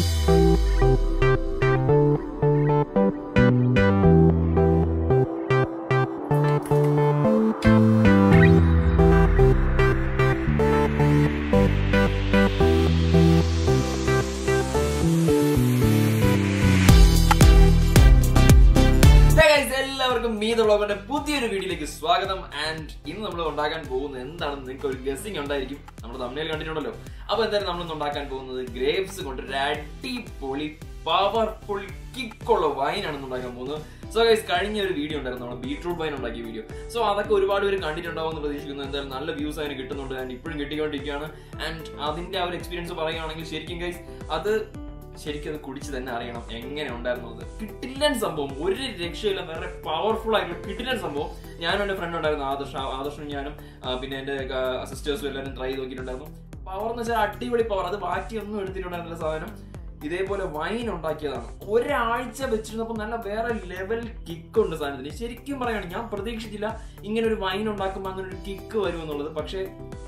Hey guys, എല്ലാവർക്കും മീത ബ്ലോഗിന്റെ പുതിയൊരു വീഡിയോയിലേക്ക് സ്വാഗതം ആൻഡ് ഇന്ന് നമ്മൾ ഉണ്ടാക്കാൻ പോകുന്നത് എന്താണെന്ന് നിങ്ങൾക്ക് ഒരു ഗസ്സിംഗ് ഉണ്ടായിരിക്കും നമ്മുടെ തമിഴിൽ കണ്ടിട്ടുണ്ടല്ലോ അപ്പൊ എന്തായാലും നമ്മൾ ഇന്ന് ഉണ്ടാക്കാൻ പോകുന്നത് ഗ്രേപ്സ് കൊണ്ട് ഒരു അടിപൊളി പവർഫുൾ കിക്കുള്ള വൈനാണ് ഇന്ന് ഉണ്ടാക്കാൻ പോകുന്നത് സോ ഗൈസ് കഴിഞ്ഞ ഒരു വീഡിയോ ഉണ്ടായിരുന്നു നമ്മൾ ബീട്രൂട്ട് വൈൻ ഉണ്ടാക്കിയ വീഡിയോ സോ അതൊക്കെ ഒരുപാട് പേര് കണ്ടിട്ടുണ്ടാവും എന്ന് പ്രതീക്ഷിക്കുന്നു എന്തായാലും നല്ല വ്യൂസ് അതിന് കിട്ടുന്നുണ്ട് ആൻഡ് ഇപ്പോഴും കിട്ടിക്കൊണ്ടിരിക്കുകയാണ് ആൻഡ് അതിന്റെ ആ ഒരു എക്സ്പീരിയൻസ് പറയുകയാണെങ്കിൽ ശരിക്കും ഗൈസ് അത് ശരിക്കും അത് കുടിച്ച് തന്നെ അറിയണം എങ്ങനെ ഉണ്ടായിരുന്നു അത് കിട്ടില്ലൻ സംഭവം ഒരു രക്ഷയില്ല വേറെ പവർഫുൾ ആയിട്ടുള്ള കിട്ടില്ലൻ സംഭവം ഞാനും എന്റെ ഫ്രണ്ട് ഉണ്ടായിരുന്നു ആദർശ ആദർശനും ഞാനും ആ, പിന്നെ എന്റെ സിസ്റ്റേഴ്സും എല്ലാവരും ട്രൈ ചെയ്ത് നോക്കിയിട്ടുണ്ടായിരുന്നു പവർ എന്ന് വെച്ചാൽ അടിപൊളി പവർ അത് ബാക്കിയൊന്നും എടുത്തിട്ടുണ്ടായിരുന്നില്ല സാധനം ഇതേപോലെ വൈൻ ഉണ്ടാക്കിയതാണ് ഒരാഴ്ച വെച്ചിരുന്നപ്പോൾ നല്ല വേറെ ലെവൽ കിക്ക് ഉണ്ട് സാധനത്തിന് ശരിക്കും പറയുകയാണ് ഞാൻ പ്രതീക്ഷിച്ചില്ല ഇങ്ങനെ ഒരു വൈൻ ഉണ്ടാക്കുമ്പോൾ അങ്ങനെ ഒരു കിക്ക് വരും എന്നുള്ളത് പക്ഷേ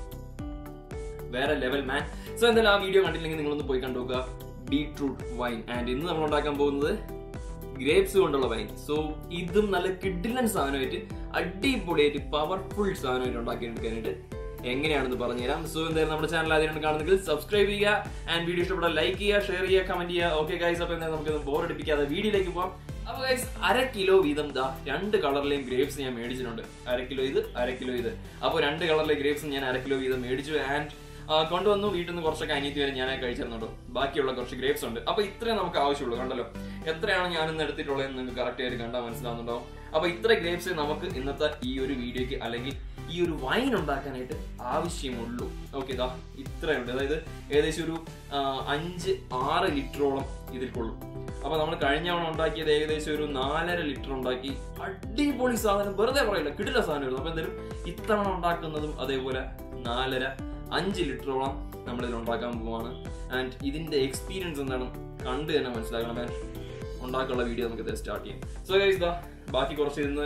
വേറെ ലെവൽ മാൻ സോ എന്തായാലും ആ വീഡിയോ കണ്ടില്ലെങ്കിൽ നിങ്ങളൊന്ന് പോയി കണ്ടു നോക്കുക ബീട്രൂട്ട് വൈൻ ആൻഡ് ഇന്ന് നമ്മൾ ഉണ്ടാക്കാൻ പോകുന്നത് ഗ്രേപ്സ് കൊണ്ടുള്ള വൈൻ സോ ഇതും നല്ല കിഡിലൻ സാധനമായിട്ട് അടിപൊളിയായിട്ട് പവർഫുൾ സാധനമായിട്ട് ഉണ്ടാക്കിയെടുക്കാനായിട്ട് എങ്ങനെയാണെന്ന് പറഞ്ഞുതരാം സോ എന്തായാലും നമ്മുടെ ചാനൽ ആദ്യമായിട്ട് കാണുന്നെങ്കിൽ സബ്സ്ക്രൈബ് ചെയ്യുക ആൻഡ് വീഡിയോ ഇഷ്ടപ്പെട്ടാൽ ലൈക്ക് ചെയ്യുക ഷെയർ ചെയ്യുക കമന്റ് ചെയ്യുക ഓക്കെ ഗൈസ് അപ്പോൾ എന്തായാലും നമുക്ക് ബോർ അടിപ്പിക്കാതെ വീഡിയോയിലേക്ക് പോകാം അപ്പൊ ഗൈസ് അര കിലോ വീതം ദാ രണ്ട് കളറിലെയും ഗ്രേപ്സ് ഞാൻ മേടിച്ചിട്ടുണ്ട് അര കിലോ ഇത് അര കിലോ ഇത് അപ്പോൾ രണ്ട് കളറിലെ ഗ്രേപ്സ് ഞാൻ അര കിലോ വീതം മേടിച്ചു ആൻഡ് ആ, കൊണ്ടുവന്നു വീട്ടിൽ നിന്ന് കുറച്ചൊക്കെ അനിയത്തി വരെ ഞാനേ കഴിച്ചിരുന്നുണ്ടോ ബാക്കിയുള്ള കുറച്ച് ഗ്രേപ്സ് ഉണ്ട് അപ്പൊ ഇത്രയും നമുക്ക് ആവശ്യമുള്ളൂ കണ്ടല്ലോ എത്രയാണ് ഞാൻ ഇന്ന് എടുത്തിട്ടുള്ളത് നിങ്ങൾക്ക് കറക്റ്റ് ആയിട്ട് കണ്ടാൽ മനസ്സിലാവുന്നുണ്ടോ അപ്പൊ ഇത്ര ഗ്രേപ്സ് നമുക്ക് ഇന്നത്തെ ഈ ഒരു വീഡിയോക്ക് അല്ലെങ്കിൽ ഈ ഒരു വൈൻ ഉണ്ടാക്കാനായിട്ട് ആവശ്യമുള്ളൂ ഓക്കെ ഇതാ ഇത്രയുണ്ട് അതായത് ഏകദേശം ഒരു ആ, അഞ്ച് ആറ് ലിറ്ററോളം ഇതിൽ കൊള്ളും അപ്പൊ നമ്മൾ കഴിഞ്ഞ തവണ ഉണ്ടാക്കിയത് ഏകദേശം ഒരു നാലര ലിറ്റർ ഉണ്ടാക്കി അടിപൊളി സാധനം വെറുതെ പറയില്ല കിടില സാധനമായിരുന്നു അപ്പൊ എന്തായാലും ഇത്തവണ ഉണ്ടാക്കുന്നതും അതേപോലെ നാലര അഞ്ച് ലിറ്ററോളം നമ്മൾ ഇതിൽ ഉണ്ടാക്കാൻ പോവാണ് ആൻഡ് ഇതിന്റെ എക്സ്പീരിയൻസ് എന്താണ് കണ്ട് തന്നെ മനസ്സിലാക്കണം ആൻഡ് ഉണ്ടാക്കാനുള്ള വീഡിയോ നമുക്ക് ഇത് സ്റ്റാർട്ട് ചെയ്യാം സോ ഗൈസ് ഇതാ ബാക്കി കുറച്ച് ഇതിന്ന്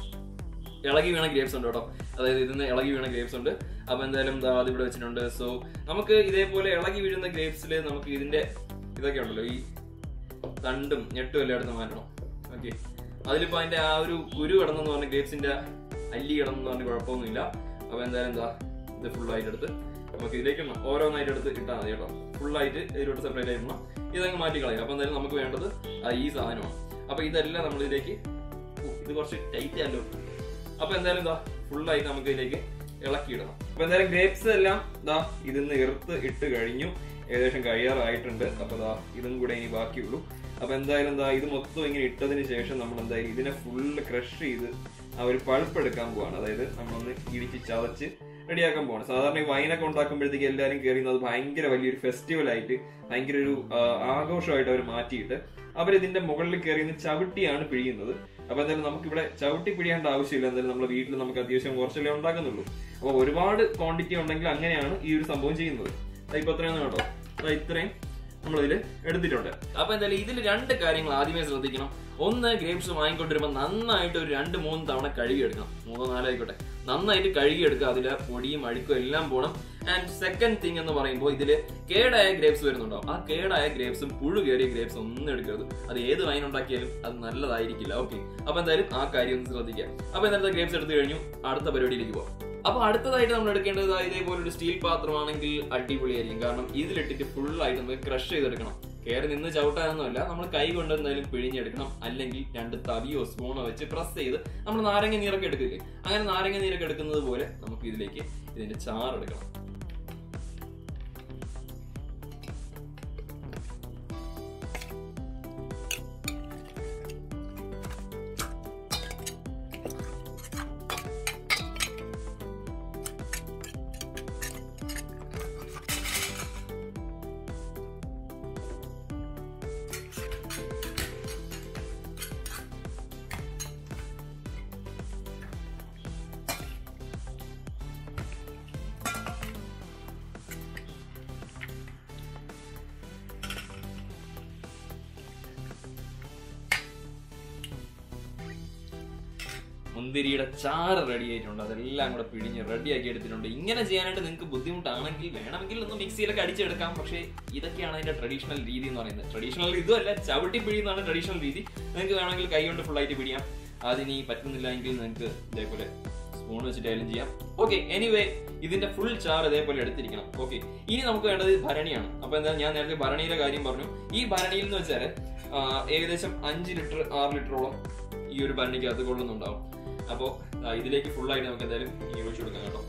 ഇളകി വീണ ഗ്രേപ്സ് ഉണ്ട് കേട്ടോ അതായത് ഇതിന്ന് ഇളകി വീണ ഗ്രേപ്സ് ഉണ്ട് അപ്പൊ എന്തായാലും ദാ അതിവിടെ വെച്ചിട്ടുണ്ട് സോ നമുക്ക് ഇതേപോലെ ഇളകി വീഴുന്ന ഗ്രേപ്സിൽ നമുക്ക് ഇതിന്റെ ഇതൊക്കെ ഉണ്ടല്ലോ ഈ തണ്ടും ഞെട്ടും എല്ലാം എടുത്ത് മാറ്റണം ഓക്കെ അതിലിപ്പോ അതിന്റെ ആ ഒരു കുരു കിടന്നെന്ന് പറഞ്ഞ ഗ്രേപ്സിന്റെ അല്ലി കിടന്നെന്ന് പറഞ്ഞ കുഴപ്പമൊന്നുമില്ല അപ്പൊ എന്തായാലും എന്താ ഇത് full ആയിട്ട് എടുത്ത് നമുക്ക് ഇതിലേക്ക് ഇടണം. ഓരോന്നായിട്ട് എടുത്ത് ഇട്ടാൽ മതി കേട്ടോ full ആയിട്ട് ഇതിലോട്ട് സെപ്പറേറ്റ് ആയിട്ട് ഇടണം ഇതങ്ങ് മാറ്റി കളയാം അപ്പൊ എന്തായാലും നമുക്ക് വേണ്ടത് ആ ഈ സാധനമാണ് അപ്പൊ ഇതെല്ലാം നമ്മൾ ഇതിലേക്ക് ഓ, ഇത് കുറച്ച് ടൈറ്റ് ആയല്ലോ അപ്പൊ എന്തായാലും ഇതാ full ആയിട്ട് നമുക്ക് ഇതിലേക്ക് ഇളക്കി ഇടണം അപ്പൊ എന്തായാലും ഗ്രേപ്സ് എല്ലാം ഇതാ ഇതിന്ന് ഇറുത്ത് ഇട്ട് കഴിഞ്ഞു ഏകദേശം കഴിയാറായിട്ടുണ്ട് അപ്പൊ ദാ ഇതും കൂടെ ഇനി ബാക്കിയുള്ളൂ അപ്പൊ എന്തായാലും എന്താ ഇത് മൊത്തം ഇങ്ങനെ ഇട്ടതിന് ശേഷം നമ്മൾ എന്തായാലും ഇതിനെ ഫുള്ള് ക്രഷ് ചെയ്ത് ആ ഒരു പൾപ്പ് എടുക്കാൻ പോവാണ് അതായത് നമ്മളൊന്ന് ഇടിച്ച് ചതച്ച് റെഡിയാക്കാൻ പോവാണ് സാധാരണ ഈ വൈനൊക്കെ ഉണ്ടാക്കുമ്പോഴത്തേക്ക് എല്ലാവരും കയറി അത് ഭയങ്കര വലിയൊരു ഫെസ്റ്റിവൽ ആയിട്ട് ഭയങ്കര ഒരു ആ, ആഘോഷമായിട്ട് അവർ മാറ്റിയിട്ട് അവർ ഇതിന്റെ മുകളിൽ കയറി നിന്ന് ചവിട്ടിയാണ് പിഴിയുന്നത് അപ്പൊ എന്തായാലും നമുക്ക് ഇവിടെ ചവിട്ടി പിഴിയേണ്ട ആവശ്യമില്ല എന്തായാലും നമ്മുടെ വീട്ടിൽ നമുക്ക് അത്യാവശ്യം കുറച്ചല്ലേ ഉണ്ടാക്കുന്നുള്ളൂ അപ്പൊ ഒരുപാട് ക്വാണ്ടിറ്റി ഉണ്ടെങ്കിൽ അങ്ങനെയാണ് ഈ ഒരു സംഭവം ചെയ്യുന്നത് ദാ ഇപ്പൊ എത്രയാണെന്ന് കേട്ടോ ദാ ഇത്രയും നമ്മളിതിൽ എടുത്തിട്ടുണ്ട് അപ്പൊ എന്തായാലും ഇതിൽ രണ്ട് കാര്യങ്ങൾ ആദ്യമേ ശ്രദ്ധിക്കണം ഒന്ന് ഗ്രേപ്സ് വാങ്ങിക്കൊണ്ടിരുമ്പോൾ നന്നായിട്ട് ഒരു രണ്ട് മൂന്ന് തവണ കഴുകിയെടുക്കണം മൂന്നോ നാലോ ആയിക്കോട്ടെ നന്നായിട്ട് കഴുകിയെടുക്കുക അതിലെ പൊടിയും അഴുക്കും എല്ലാം പോകണം ആൻഡ് സെക്കൻഡ് തിങ് എന്ന് പറയുമ്പോൾ ഇതിൽ കേടായ ഗ്രേപ്സ് വരുന്നുണ്ടാവും ആ കേടായ ഗ്രേപ്സും പുഴു കയറിയ ഗ്രേപ്സ് ഒന്നും എടുക്കരുത് അത് ഏത് വൈൻ ഉണ്ടാക്കിയാലും അത് നല്ലതായിരിക്കില്ല ഓക്കെ അപ്പൊ എന്തായാലും ആ കാര്യം ഒന്ന് ശ്രദ്ധിക്കുക അപ്പൊ എന്തായാലും ഗ്രേപ്സ് എടുത്തു കഴിഞ്ഞു അടുത്ത പരിപാടിയിലേക്ക് പോകാം അപ്പൊ അടുത്തതായിട്ട് നമ്മൾ എടുക്കേണ്ടത് ദാ ഇതേപോലെ ഒരു സ്റ്റീൽ പാത്രമാണെങ്കിൽ അടിപൊളിയായിരിക്കും കാരണം ഇതിലിട്ടിട്ട് full ആയിട്ട് നമുക്ക് ക്രഷ് ചെയ്തെടുക്കണം കയറി നിന്ന് ചവിട്ടാനൊന്നുമല്ല നമ്മൾ കൈ കൊണ്ട് എന്തായാലും പിഴിഞ്ഞെടുക്കണം അല്ലെങ്കിൽ രണ്ട് തവിയോ സ്പൂണോ വെച്ച് പ്രസ് ചെയ്ത് നമ്മൾ നാരങ്ങ നീരൊക്കെ എടുക്കില്ലേ അങ്ങനെ നാരങ്ങ നീരൊക്കെ എടുക്കുന്നത് പോലെ നമുക്ക് ഇതിലേക്ക് ഇതിന്റെ ചാറ് എടുക്കണം മുന്തിരിയുടെ ചാറ് റെഡി ആയിട്ടുണ്ട് അതെല്ലാം കൂടെ പിഴിഞ്ഞ് റെഡിയാക്കി എടുത്തിട്ടുണ്ട് ഇങ്ങനെ ചെയ്യാനായിട്ട് നിങ്ങൾക്ക് ബുദ്ധിമുട്ടാണെങ്കിൽ വേണമെങ്കിൽ ഒന്ന് മിക്സിയിലൊക്കെ അടിച്ചെടുക്കാം പക്ഷേ ഇതൊക്കെയാണ് അതിന്റെ ട്രഡീഷണൽ രീതി എന്ന് പറയുന്നത് ട്രഡീഷണൽ ഇതുമല്ല ചവിട്ടി പിഴിയുന്നതാണ് ട്രഡീഷണൽ രീതി നിങ്ങൾക്ക് വേണമെങ്കിൽ കൈ കൊണ്ട് full ആയിട്ട് പിടിയാം അതിനി പറ്റുന്നില്ല എങ്കിൽ നിങ്ങൾക്ക് ഇതേപോലെ സ്പൂൺ വെച്ചിട്ടായാലും ചെയ്യാം ഓക്കെ എനിവേ ഇതിന്റെ ഫുൾ ചാർ ഇതേപോലെ എടുത്തിരിക്കണം ഓക്കെ ഇനി നമുക്ക് വേണ്ടത് ഭരണിയാണ് അപ്പൊ എന്താ ഞാൻ നേരത്തെ ഭരണിയുടെ കാര്യം പറഞ്ഞു ഈ ഭരണിയിൽ എന്ന് വെച്ചാൽ ഏകദേശം അഞ്ച് ലിറ്റർ ആറ് ലിറ്ററോളം ഈ ഒരു ഭരണിക്കകത്ത് കൊള്ളുന്നുണ്ടാവും അപ്പോൾ ഇതിലേക്ക് full ആയിട്ട് നമുക്ക് എന്തായാലും ഈ ഒഴിച്ചു കൊടുക്കാം കേട്ടോ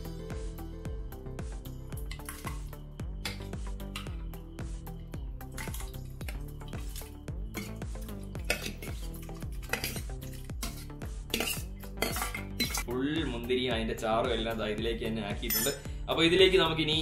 ഫുൾ മുന്തിരി അതിന്റെ ചാറും എല്ലാം ദാ ഇതിലേക്ക് തന്നെ ആക്കിയിട്ടുണ്ട് അപ്പൊ ഇതിലേക്ക് നമുക്കിനി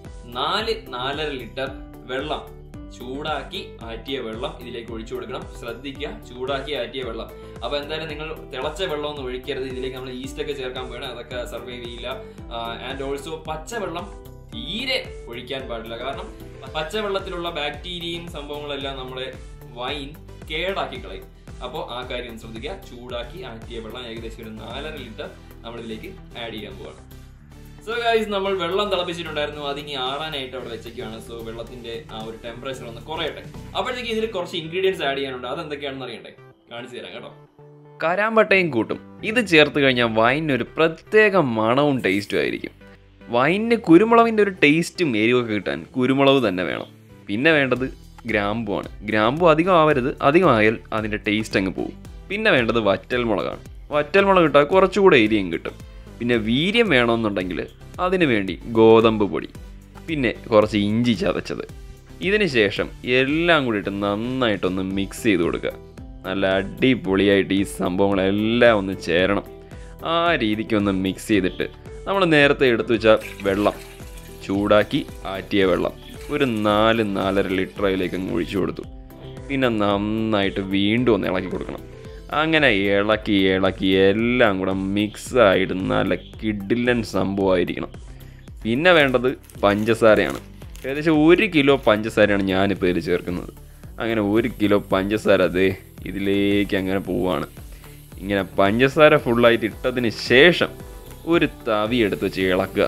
നാല് നാലര ലിറ്റർ വെള്ളം ചൂടാക്കി ആറ്റിയ വെള്ളം ഇതിലേക്ക് ഒഴിച്ചു കൊടുക്കണം ശ്രദ്ധിക്കുക ചൂടാക്കി ആറ്റിയ വെള്ളം അപ്പൊ എന്തായാലും നിങ്ങൾ തിളച്ച വെള്ളം ഒന്നും ഒഴിക്കരുത് ഇതിലേക്ക് നമ്മൾ ഈസ്റ്റ് ഒക്കെ ചേർക്കാൻ പോകണം അതൊക്കെ സർവൈവ് ചെയ്യില്ല ആൻഡ് ഓൾസോ പച്ചവെള്ളം തീരെ ഒഴിക്കാൻ പാടില്ല കാരണം പച്ചവെള്ളത്തിലുള്ള ബാക്ടീരിയയും സംഭവങ്ങളെല്ലാം നമ്മുടെ വൈൻ കേടാക്കി കളയും അപ്പോൾ ആ കാര്യം ശ്രദ്ധിക്കുക ചൂടാക്കി ആറ്റിയ വെള്ളം ഏകദേശം ഒരു നാലര ലിറ്റർ നമ്മൾ ഇതിലേക്ക് ആഡ് ചെയ്യാൻ പോവാണ് സോ ഗൈസ് നമ്മൾ വെള്ളം തിളപ്പിച്ചിട്ടുണ്ടായിരുന്നു അതിനി ആറാനായിട്ട് അവിടെ വെച്ചേക്കാണ് സോ വെള്ളത്തിന്റെ ആ ഒരു ടെമ്പറേച്ചർ ഒന്ന് കുറയട്ടെ അപ്പോഴത്തേക്ക് ഇതിൽ കുറച്ച് ഇൻഗ്രീഡിയൻസ് ആഡ് ചെയ്യാനുണ്ട് അതെന്തൊക്കെയാണെന്ന് അറിയണ്ടേ കാണിച്ചു തരാം കേട്ടോ കരാമ്പട്ടയും കൂട്ടും ഇത് ചേർത്ത് കഴിഞ്ഞാൽ വൈനിന് ഒരു പ്രത്യേക മണവും ടേസ്റ്റും ആയിരിക്കും വൈനിന് കുരുമുളകിൻ്റെ ഒരു ടേസ്റ്റും എരിവൊക്കെ കിട്ടാൻ കുരുമുളക് തന്നെ വേണം പിന്നെ വേണ്ടത് ഗ്രാമ്പുമാണ് ഗ്രാമ്പു അധികം ആവരുത് അധികമായാൽ അതിൻ്റെ ടേസ്റ്റ് അങ്ങ് പോകും പിന്നെ വേണ്ടത് വറ്റൽ മുളകാണ് വറ്റൽ മുളക് ഇട്ടാൽ കുറച്ചുകൂടെ എരിയും കിട്ടും പിന്നെ വീര്യം വേണമെന്നുണ്ടെങ്കിൽ അതിന് വേണ്ടി ഗോതമ്പ് പൊടി പിന്നെ കുറച്ച് ഇഞ്ചി ചതച്ചത് ഇതിന് ശേഷം എല്ലാം കൂടി ഇട്ട് നന്നായിട്ടൊന്ന് മിക്സ് ചെയ്ത് കൊടുക്കുക നല്ല അടിപൊളിയായിട്ട് ഈ സംഭവങ്ങളെല്ലാം ഒന്ന് ചേരണം ആ രീതിക്ക് ഒന്ന് മിക്സ് ചെയ്തിട്ട് നമ്മൾ നേരത്തെ എടുത്തു വെച്ച വെള്ളം ചൂടാക്കി ആറ്റിയ വെള്ളം ഒരു നാല് നാലര ലിറ്റർ അതിലേക്ക് അങ്ങ് ഒഴിച്ചു കൊടുത്തു പിന്നെ നന്നായിട്ട് വീണ്ടും ഒന്ന് ഇളക്കി കൊടുക്കണം അങ്ങനെ ഇളക്കി ഇളക്കി എല്ലാം കൂടെ മിക്സായിട്ട് നല്ല കിഡിലൻ സംഭവമായിരിക്കണം പിന്നെ വേണ്ടത് പഞ്ചസാരയാണ് ഏകദേശം ഒരു കിലോ പഞ്ചസാരയാണ് ഞാനിപ്പോൾ ഇതിൽ ചേർക്കുന്നത് അങ്ങനെ ഒരു കിലോ പഞ്ചസാര അതേ ഇതിലേക്ക് അങ്ങനെ പോവാണ് ഇങ്ങനെ പഞ്ചസാര ഫുള്ളായിട്ട് ഇട്ടതിന് ശേഷം ഒരു തവി എടുത്ത് വെച്ച് ഇളക്കുക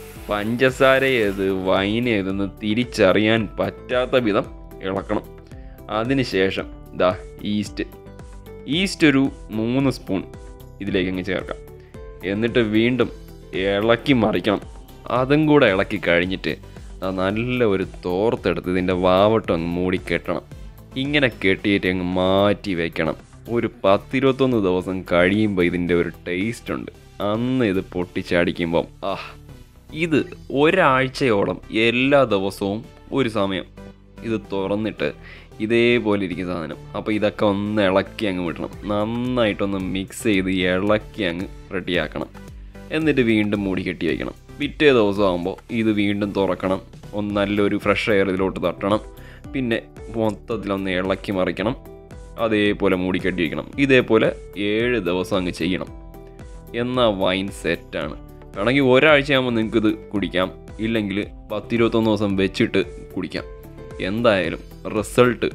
പഞ്ചസാര ഏത് വൈൻ ഏതെന്ന് തിരിച്ചറിയാൻ പറ്റാത്ത വിധം ഇളക്കണം അതിന് ശേഷം ദാ ഈസ്റ്റ് ഈസ്റ്റ് ഒരു മൂന്ന് സ്പൂൺ ഇതിലേക്ക് അങ്ങ് ചേർക്കാം എന്നിട്ട് വീണ്ടും ഇളക്കി മറിക്കണം അതും കൂടെ ഇളക്കി കഴിഞ്ഞിട്ട് ദാ നല്ല ഒരു തോർത്തെടുത്ത് ഇതിൻ്റെ വാവട്ടം അങ്ങ് മൂടി കെട്ടണം ഇങ്ങനെ കെട്ടിയിട്ട് അങ്ങ് മാറ്റി വെക്കണം ഒരു പത്തിരുപത്തൊന്ന് ദിവസം കഴിയുമ്പോൾ ഇതിൻ്റെ ഒരു ടേസ്റ്റ് ഉണ്ട് അന്ന് ഇത് പൊട്ടിച്ചടിക്കുമ്പം ആഹ് ഇത് ഒരാഴ്ചയോളം എല്ലാ ദിവസവും ഒരു സമയം ഇത് തുറന്നിട്ട് ഇതേപോലെ ഇരിക്കുന്ന സാധനം അപ്പോൾ ഇതൊക്കെ ഒന്ന് ഇളക്കി അങ്ങ് വിടണം നന്നായിട്ടൊന്ന് മിക്സ് ചെയ്ത് ഇളക്കി അങ്ങ് റെഡിയാക്കണം എന്നിട്ട് വീണ്ടും മൂടി കെട്ടി വയ്ക്കണം പിറ്റേ ദിവസം ആകുമ്പോൾ ഇത് വീണ്ടും തുറക്കണം ഒന്ന് നല്ലൊരു ഫ്രഷ് എയർ ഇതിലോട്ട് തട്ടണം പിന്നെ മൊത്തത്തിലൊന്ന് ഇളക്കി മറിക്കണം അതേപോലെ മൂടി കെട്ടി വയ്ക്കണം ഇതേപോലെ ഏഴ് ദിവസം അങ്ങ് ചെയ്യണം എന്നാൽ വൈൻ സെറ്റാണ് വേണമെങ്കിൽ ഒരാഴ്ചയാകുമ്പോൾ നിങ്ങൾക്ക് ഇത് കുടിക്കാം ഇല്ലെങ്കിൽ പത്തിരുപത്തൊന്ന് ദിവസം വെച്ചിട്ട് കുടിക്കാം എന്തായാലും റിസൾട്ട്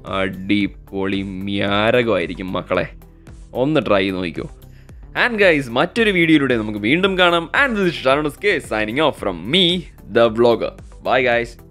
അടിപൊളി മ്യാരകമായിരിക്കും മക്കളെ ഒന്ന് ട്രൈ ചെയ്ത് നോക്കിക്കോ ആൻഡ് ഗൈസ് മറ്റൊരു വീഡിയോയിലൂടെ നമുക്ക് വീണ്ടും കാണാം and this K signing off from me the vlogger bye guys